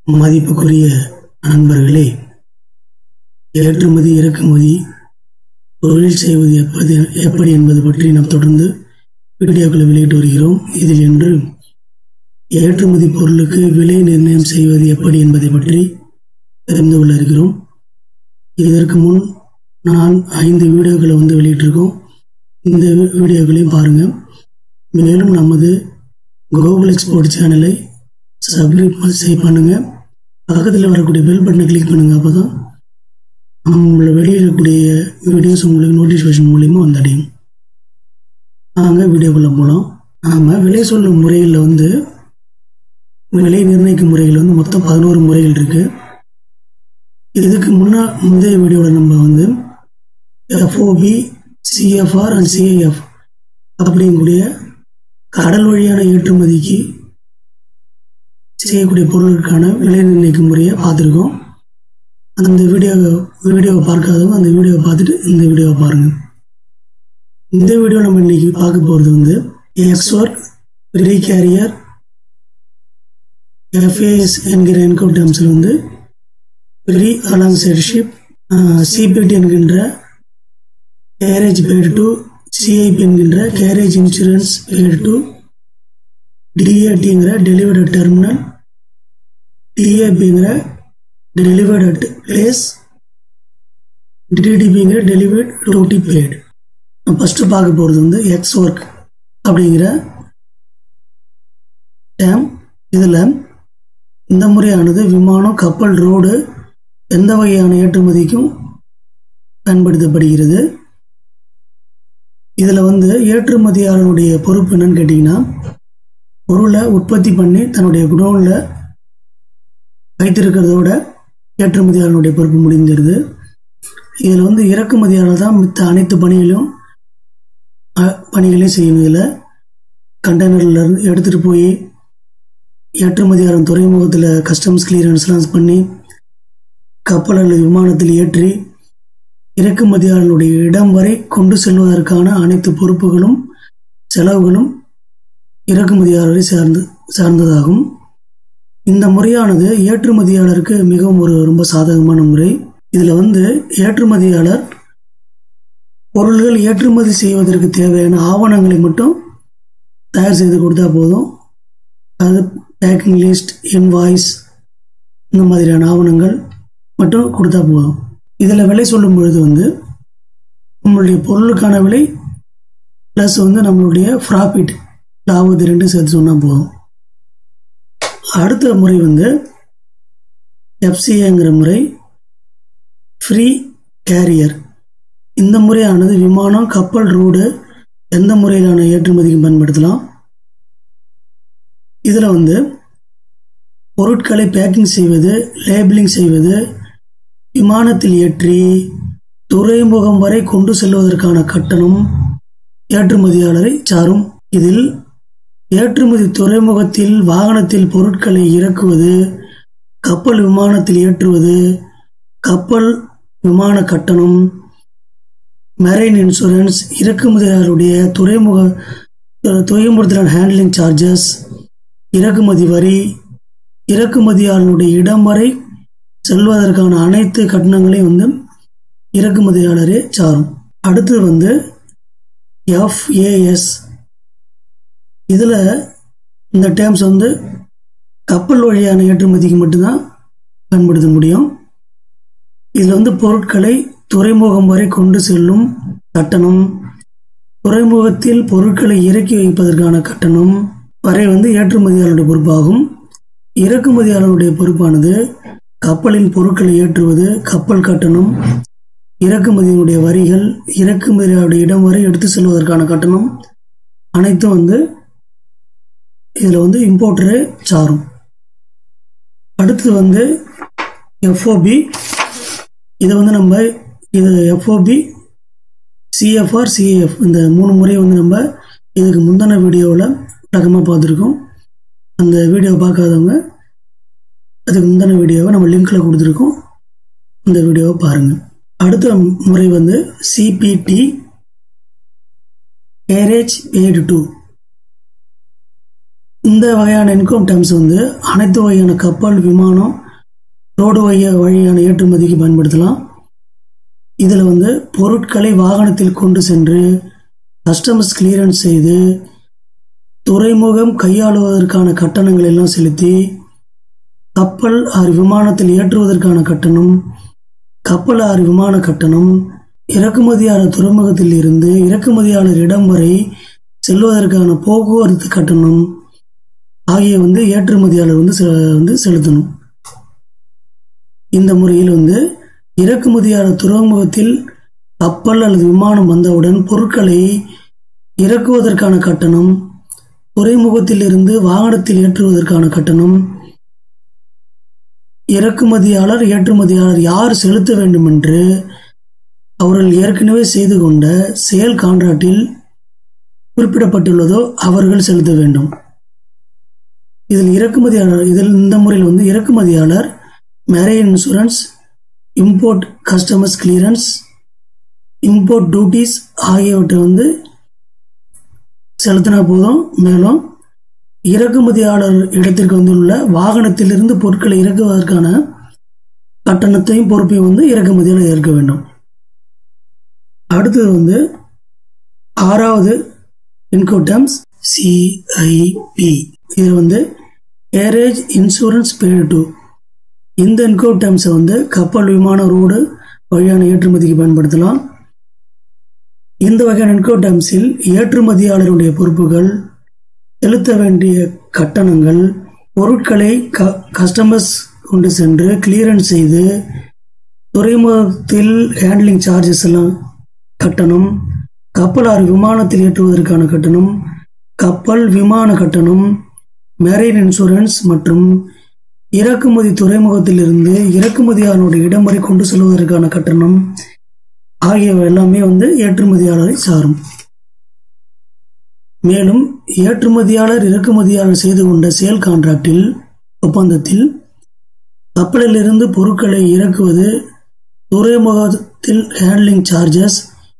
மதிப்புக்குரிய நண்பர்களே ஏற்றுமதி இறக்குமதி தொழில் செய்வது எப்பது எப்படி என்பது பற்றி நாம் தொடர்ந்து வீடியோக்களை வெளியிட்டு வருகிறோம் இதில் இன்று ஏற்றுமதி பொருளுக்கு விலை நிர்ணயம் செய்வது எப்படி என்பதை பற்றி தெரிந்து கொள்ள இருக்கிறோம் இதற்கு முன் நான் ஐந்து வீடியோக்களை வந்து வெளியிட்டிருக்கோம் இந்த வீ- வீடியோக்களையும் பாருங்கள் மேலும் நமது குளோபல் எக்ஸ்போர்ட் சேனலை சப்ஸ்கிரைப் செய்ய பண்ணுங்க பக்கத்தில் வரக்கூடிய பெல் பட்டனை கிளிக் பண்ணுங்க அப்பதான் நம்மளை வெளியிடக்கூடிய வீடியோஸ் உங்களுக்கு நோட்டிஃபிகேஷன் மூலியமா வந்தடையும் நாங்க வீடியோக்குள்ள போகலாம் நாம விலை சொல்லும் முறைகளில் வந்து விலை நிர்ணயிக்கும் முறைகள் வந்து மொத்தம் பதினோரு முறைகள் இருக்கு இதுக்கு முன்னா முந்தைய வீடியோவில் நம்ம வந்து எஃப்ஓபி சிஎஃப்ஆர் அண்ட் சிஐஎஃப் அப்படிங்கக்கூடிய கடல் வழியான ஏற்றுமதிக்கு செய்யக்கூடிய பொருளுக்கான விலை நிர்ணயிக்கும் முறையை பார்த்துருக்கோம் அந்த வீடியோ வீடியோவை பார்க்காதவங்க அந்த வீடியோவை பார்த்துட்டு இந்த வீடியோவை பாருங்க இந்த வீடியோ நம்ம இன்னைக்கு பார்க்க போகிறது வந்து எக்ஸ்ஒர்க் ப்ரீ கேரியர் எஃப்ஏஎஸ் என்கிற என்கவுண்ட் டேர்ம்ஸில் வந்து ப்ரீ அலாங்சைட் ஷிப் சிபிடி என்கின்ற கேரேஜ் பெய்டு டு சிஐபி என்கின்ற கேரேஜ் இன்சூரன்ஸ் பெய்டு டு டிஏடிங்கிற டெலிவர்டு டெர்மினல் டிஏபிங்கிற டெலிவர்டு அட் பிளேஸ் டிடிபிங்கிற டெலிவர்ட் டோட்டி பேட் ஃபர்ஸ்ட் பார்க்க போகிறது வந்து எக்ஸ் ஒர்க் அப்படிங்கிற டேம் இதில் இந்த முறையானது விமானம் கப்பல் ரோடு எந்த வகையான ஏற்றுமதிக்கும் பயன்படுத்தப்படுகிறது இதில் வந்து ஏற்றுமதியாளருடைய பொறுப்பு என்னன்னு கேட்டிங்கன்னா பொருளை உற்பத்தி பண்ணி தன்னுடைய குடோனில் வைத்திருக்கிறதோட ஏற்றுமதியாளனுடைய பொறுப்பு முடிஞ்சிருது இதில் வந்து இறக்குமதியாளர் தான் மித்த அனைத்து பணிகளையும் அ- பணிகளையும் செய்யணும் இதில் கண்டெய்னர்ல இருந்து எடுத்துகிட்டு போய் ஏற்றுமதியாளர் துறைமுகத்தில் கஸ்டம்ஸ் கிளியரன்ஸ்லாம் பண்ணி கப்பல் அல்லது விமானத்தில் ஏற்றி இறக்குமதியாளனுடைய இடம் வரை கொண்டு செல்வதற்கான அனைத்து பொறுப்புகளும் செலவுகளும் இறக்குமதியாளரை சார்ந்து சார்ந்ததாகும் இந்த முறையானது ஏற்றுமதியாளருக்கு மிகவும் ஒரு ரொம்ப சாதகமான முறை இதுல வந்து ஏற்றுமதியாளர் பொருள்கள் ஏற்றுமதி செய்வதற்கு தேவையான ஆவணங்களை மட்டும் தயார் செய்து கொடுத்தா போதும் அது பேக்கிங் லிஸ்ட் இன்வாய்ஸ் இந்த மாதிரியான ஆவணங்கள் மட்டும் கொடுத்தா போதும் இதில் விலை சொல்லும் பொழுது வந்து நம்மளுடைய பொருளுக்கான விலை ப்ளஸ் வந்து நம்மளுடைய ப்ராஃபிட் லாபத்து ரெண்டும் சேர்த்து சொன்னால் போதும் அடுத்த முறை வந்து எஃப்சிஏங்கிற முறை ஃப்ரீ கேரியர் இந்த முறையானது விமானம் கப்பல் ரோடு எந்த முறையிலான ஏற்றுமதிக்கு பயன்படுத்தலாம் இதில் வந்து பொருட்களை பேக்கிங் செய்வது லேபிளிங் செய்வது விமானத்தில் ஏற்றி துறைமுகம் வரை கொண்டு செல்வதற்கான கட்டணம் ஏற்றுமதியாளரை சாரும் இதில் ஏற்றுமதி துறைமுகத்தில் வாகனத்தில் பொருட்களை இறக்குவது கப்பல் விமானத்தில் ஏற்றுவது கப்பல் விமான கட்டணம் மெரைன் இன்சூரன்ஸ் இறக்குமதியாளருடைய துறைமுக துறைமுகத்திலான ஹேண்ட்லிங் சார்ஜஸ் இறக்குமதி வரி இறக்குமதியாளருடைய இடம் வரை செல்வதற்கான அனைத்து கட்டணங்களையும் வந்து இறக்குமதியாளரே சாரும் அடுத்து வந்து எஃப்ஏஎஸ் இதில் இந்த டேர்ம்ஸ் வந்து கப்பல் வழியான ஏற்றுமதிக்கு மட்டும்தான் பயன்படுத்த முடியும் இதில் வந்து பொருட்களை துறைமுகம் வரை கொண்டு செல்லும் கட்டணம் துறைமுகத்தில் பொருட்களை இறக்கி வைப்பதற்கான கட்டணம் வரை வந்து ஏற்றுமதியாளருடைய பொறுப்பாகும் இறக்குமதியாளருடைய பொறுப்பானது கப்பலின் பொருட்களை ஏற்றுவது கப்பல் கட்டணம் இறக்குமதியினுடைய வரிகள் இறக்குமதியாளருடைய இடம் வரை எடுத்து செல்வதற்கான கட்டணம் அனைத்தும் வந்து இதில் வந்து இம்போர்ட்டரே சாரும் அடுத்து வந்து எஃப்ஓபி இதை வந்து நம்ம இது எஃப்ஓபி சிஎஃப்ஆர் சிஏஎஃப் இந்த மூணு முறையை வந்து நம்ம இதுக்கு முந்தின வீடியோவில் விளக்கமாக பார்த்துருக்கோம் அந்த வீடியோ பார்க்காதவங்க அதுக்கு முந்தின வீடியோவை நம்ம லிங்க்ல கொடுத்துருக்கோம் அந்த வீடியோவை பாருங்க அடுத்த முறை வந்து சிபிடி கேரேஜ் பேடு டூ இந்த வகையான இன்கம் டேக்ஸ் வந்து அனைத்து வகையான கப்பல் விமானம் ரோடு வழிய வழியான ஏற்றுமதிக்கு பயன்படுத்தலாம் இதில் வந்து பொருட்களை வாகனத்தில் கொண்டு சென்று கஸ்டமர்ஸ் கிளியரன்ஸ் செய்து துறைமுகம் கையாளுவதற்கான கட்டணங்கள் எல்லாம் செலுத்தி கப்பல் ஆறு விமானத்தில் ஏற்றுவதற்கான கட்டணம் கப்பல் ஆறு விமான கட்டணம் இறக்குமதியாளர் துறைமுகத்தில் இருந்து இறக்குமதியாளர் இடம் வரை செல்வதற்கான போக்குவரத்து கட்டணம் ஆகிய வந்து ஏற்றுமதியாளர் வந்து செ- வந்து செலுத்தணும் இந்த முறையில் வந்து இறக்குமதியாளர் துறைமுகத்தில் கப்பல் அல்லது விமானம் வந்தவுடன் பொருட்களை இறக்குவதற்கான கட்டணம் துறைமுகத்தில் இருந்து வாகனத்தில் ஏற்றுவதற்கான கட்டணம் இறக்குமதியாளர் ஏற்றுமதியாளர் யார் செலுத்த வேண்டும் என்று அவர்கள் ஏற்கனவே செய்து கொண்ட சேல் கான்ட்ராக்டில் குறிப்பிடப்பட்டுள்ளதோ அவர்கள் செலுத்த வேண்டும் இதில் இறக்குமதியாளர் இதில் இந்த முறையில் வந்து இறக்குமதியாளர் carriage insurance import customers clearance import duties ஆகியவற்றை வந்து செலுத்தினா போதும் மேலும் இறக்குமதியாளர் இடத்திற்கு வந்துள்ள வாகனத்திலிருந்து பொருட்களை இறக்குவதற்கான கட்டணத்தையும் பொறுப்பையும் வந்து இறக்குமதியாளர் ஏற்க வேண்டும் அடுத்தது வந்து ஆறாவது இன்கம் டேர்ம்ஸ் சிஐபி இது வந்து கேரேஜ் இன்சூரன்ஸ் பேடு டு இந்த இன்கம் டேர்ம்ஸை வந்து கப்பல் விமான ரோடு வழியான ஏற்றுமதிக்கு பயன்படுத்தலாம் இந்த வகையான இன்கம் டேர்ம்ஸில் ஏற்றுமதியாளருடைய பொறுப்புகள் செலுத்த வேண்டிய கட்டணங்கள் பொருட்களை க கஸ்டமர்ஸ் கொண்டு சென்று கிளியரன்ஸ் செய்து துறைமுகத்தில் ஹேண்ட்லிங் சார்ஜஸ் எல்லாம் கட்டணம் கப்பலாறு விமானத்தில் ஏற்றுவதற்கான கட்டணம் கப்பல் விமான கட்டணம் மேரைன் இன்சூரன்ஸ் மற்றும் இறக்குமதி துறைமுகத்திலிருந்து இறக்குமதியாளருடைய இடம் வரை கொண்டு செல்வதற்கான கட்டணம் ஆகியவை எல்லாமே வந்து ஏற்றுமதியாளரை சாரும் மேலும் ஏற்றுமதியாளர் இறக்குமதியாளர் செய்து கொண்ட சேல் கான்ட்ராக்டில் ஒப்பந்தத்தில் கப்பலிலிருந்து பொருட்களை இறக்குவது துறைமுகத்தில் ஹேண்ட்லிங் சார்ஜஸ்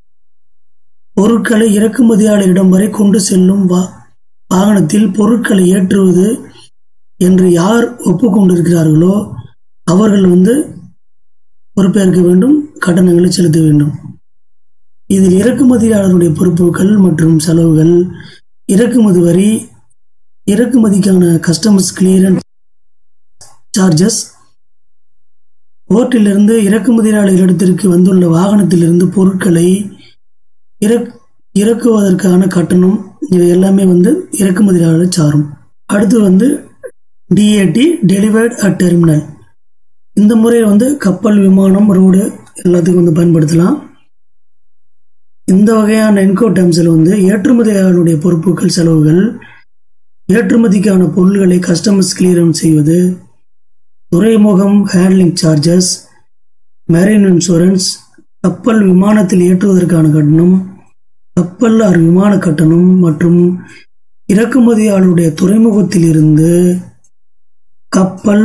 பொருட்களை இறக்குமதியாளரிடம் வரை கொண்டு செல்லும் வா- வாகனத்தில் பொருட்களை ஏற்றுவது என்று யார் ஒப்புக்கொண்டிருக்கிறார்களோ அவர்கள் வந்து பொறுப்பேற்க வேண்டும் கட்டணங்களை செலுத்த வேண்டும் இதில் இறக்குமதியாளருடைய பொறுப்புகள் மற்றும் செலவுகள் இறக்குமதி வரி இறக்குமதிக்கான கஸ்டமர்ஸ் கிளியரன்ஸ் சார்ஜஸ் போர்ட்டிலிருந்து இறக்குமதியாளர் இடத்திற்கு வந்துள்ள வாகனத்திலிருந்து பொருட்களை இறக் இறக்குவதற்கான கட்டணம் இவை எல்லாமே வந்து இறக்குமதியாளரை சாரும் அடுத்து வந்து டிஏடி டெலிவர்ட் அட் டெர்மினல் இந்த முறையை வந்து கப்பல் விமானம் ரோடு எல்லாத்துக்கும் வந்து பயன்படுத்தலாம் இந்த வகையான என்கோ டேர்ம்ஸில் வந்து ஏற்றுமதியாளருடைய பொறுப்புகள் செலவுகள் ஏற்றுமதிக்கான பொருள்களை கஸ்டமர்ஸ் கிளியரன்ஸ் செய்வது துறைமுகம் ஹேண்ட்லிங் சார்ஜஸ் மெரைன் இன்சூரன்ஸ் கப்பல் விமானத்தில் ஏற்றுவதற்கான கட்டணம் கப்பல் ஆர் விமான கட்டணம் மற்றும் இறக்குமதியாளருடைய துறைமுகத்தில் இருந்து கப்பல்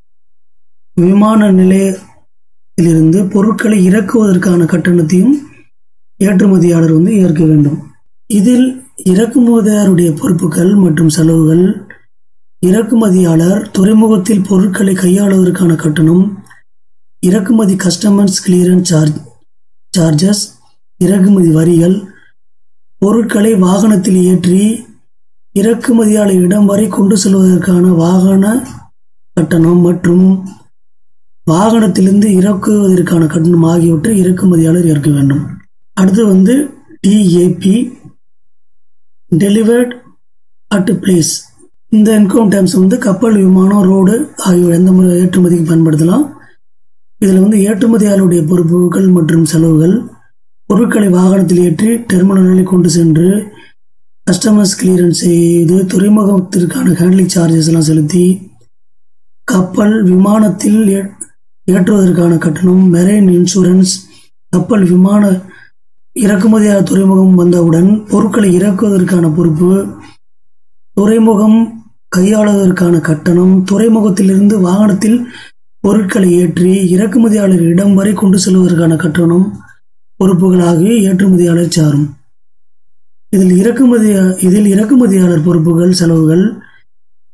விமான நிலையத்திலிருந்து பொருட்களை இறக்குவதற்கான கட்டணத்தையும் ஏற்றுமதியாளர் வந்து ஏற்க வேண்டும் இதில் இறக்குமதியாளருடைய பொறுப்புகள் மற்றும் செலவுகள் இறக்குமதியாளர் துறைமுகத்தில் பொருட்களை கையாளுவதற்கான கட்டணம் இறக்குமதி கஸ்டமர்ஸ் கிளியரன்ஸ் சார்ஜ் சார்ஜஸ் இறக்குமதி வரிகள் பொருட்களை வாகனத்தில் ஏற்றி இறக்குமதியாளர் இடம் வரை கொண்டு செல்வதற்கான வாகன கட்டணம் மற்றும் வாகனத்திலிருந்து இறக்குவதற்கான கட்டணம் ஆகியவற்றை இறக்குமதியாளர் ஏற்க வேண்டும் அடுத்து வந்து டிஏபி டெலிவர்ட் அட் பிளேஸ் இந்த இன்கம் டேர்ம்ஸ் வந்து கப்பல் விமானம் ரோடு ஆகிய எந்த முறை ஏற்றுமதிக்கு பயன்படுத்தலாம் இதில் வந்து ஏற்றுமதியாளருடைய பொறுப்புகள் மற்றும் செலவுகள் பொருட்களை வாகனத்தில் ஏற்றி டெர்மினலை கொண்டு சென்று கஸ்டமர்ஸ் கிளியரன்ஸ் செய்து துறைமுகத்திற்கான ஹேண்ட்லிங் சார்ஜஸ் எல்லாம் செலுத்தி கப்பல் விமானத்தில் ஏ- ஏற்றுவதற்கான கட்டணம் மெரைன் இன்சூரன்ஸ் கப்பல் விமான இறக்குமதியாளர் துறைமுகம் வந்தவுடன் பொருட்களை இறக்குவதற்கான பொறுப்பு துறைமுகம் கையாளுவதற்கான கட்டணம் துறைமுகத்திலிருந்து வாகனத்தில் பொருட்களை ஏற்றி இறக்குமதியாளர் இடம் வரை கொண்டு செல்வதற்கான கட்டணம் பொறுப்புகள் ஆகிய ஏற்றுமதியாளர் சாரும் இதில் இறக்குமதி இதில் இறக்குமதியாளர் பொறுப்புகள் செலவுகள்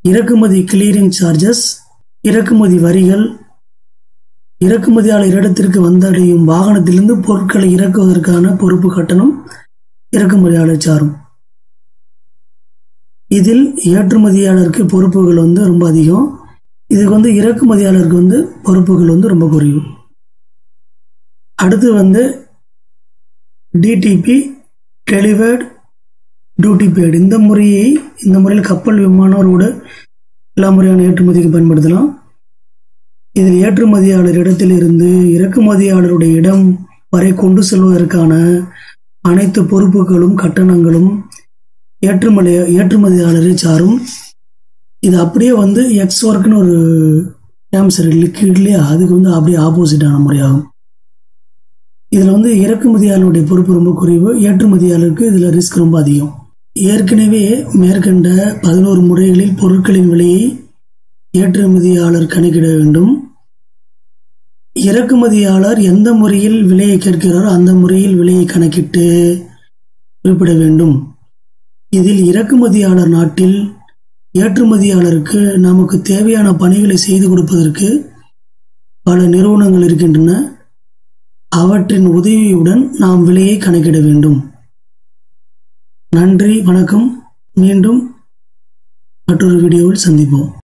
இறக்குமதி கிளியரிங் சார்ஜஸ் இறக்குமதி வரிகள் இறக்குமதியாளர் இடத்திற்கு வந்தடையும் வாகனத்திலிருந்து பொருட்களை இறக்குவதற்கான பொறுப்பு கட்டணம் இறக்குமதியாளர் சாரும் இதில் ஏற்றுமதியாளருக்கு பொறுப்புகள் வந்து ரொம்ப அதிகம் இதுக்கு வந்து இறக்குமதியாளருக்கு வந்து பொறுப்புகள் வந்து ரொம்ப குறைவு அடுத்து வந்து டிடிபி டெலிவர்ட் டியூட்டி பேட் இந்த முறையை இந்த முறையில் கப்பல் விமானோட எல்லா முறையான ஏற்றுமதிக்கு பயன்படுத்தலாம் இதில் ஏற்றுமதியாளர் இடத்திலிருந்து இறக்குமதியாளருடைய இடம் வரை கொண்டு செல்வதற்கான அனைத்து பொறுப்புகளும் கட்டணங்களும் ஏற்றுமதி ஏற்றுமதியாளரை சாரும் இது அப்படியே வந்து எக்ஸ் ஒர்க்னு ஒரு கேம்சர் லிக்விட் இல்லையா அதுக்கு வந்து அப்படியே ஆப்போசிட்டான முறையாகும் இதில் வந்து இறக்குமதியாளருடைய பொறுப்பு ரொம்ப குறைவு ஏற்றுமதியாளருக்கு இதில் ரிஸ்க் ரொம்ப அதிகம் ஏற்கனவே மேற்கண்ட பதினோரு முறைகளில் பொருட்களின் விலையை ஏற்றுமதியாளர் கணக்கிட வேண்டும் இறக்குமதியாளர் எந்த முறையில் விலையை கேட்கிறாரோ அந்த முறையில் விலையை கணக்கிட்டு குறிப்பிட வேண்டும் இதில் இறக்குமதியாளர் நாட்டில் ஏற்றுமதியாளருக்கு நமக்கு தேவையான பணிகளை செய்து கொடுப்பதற்கு பல நிறுவனங்கள் இருக்கின்றன அவற்றின் உதவியுடன் நாம் விலையை கணக்கிட வேண்டும் நன்றி வணக்கம் மீண்டும் மற்றொரு வீடியோவில் சந்திப்போம்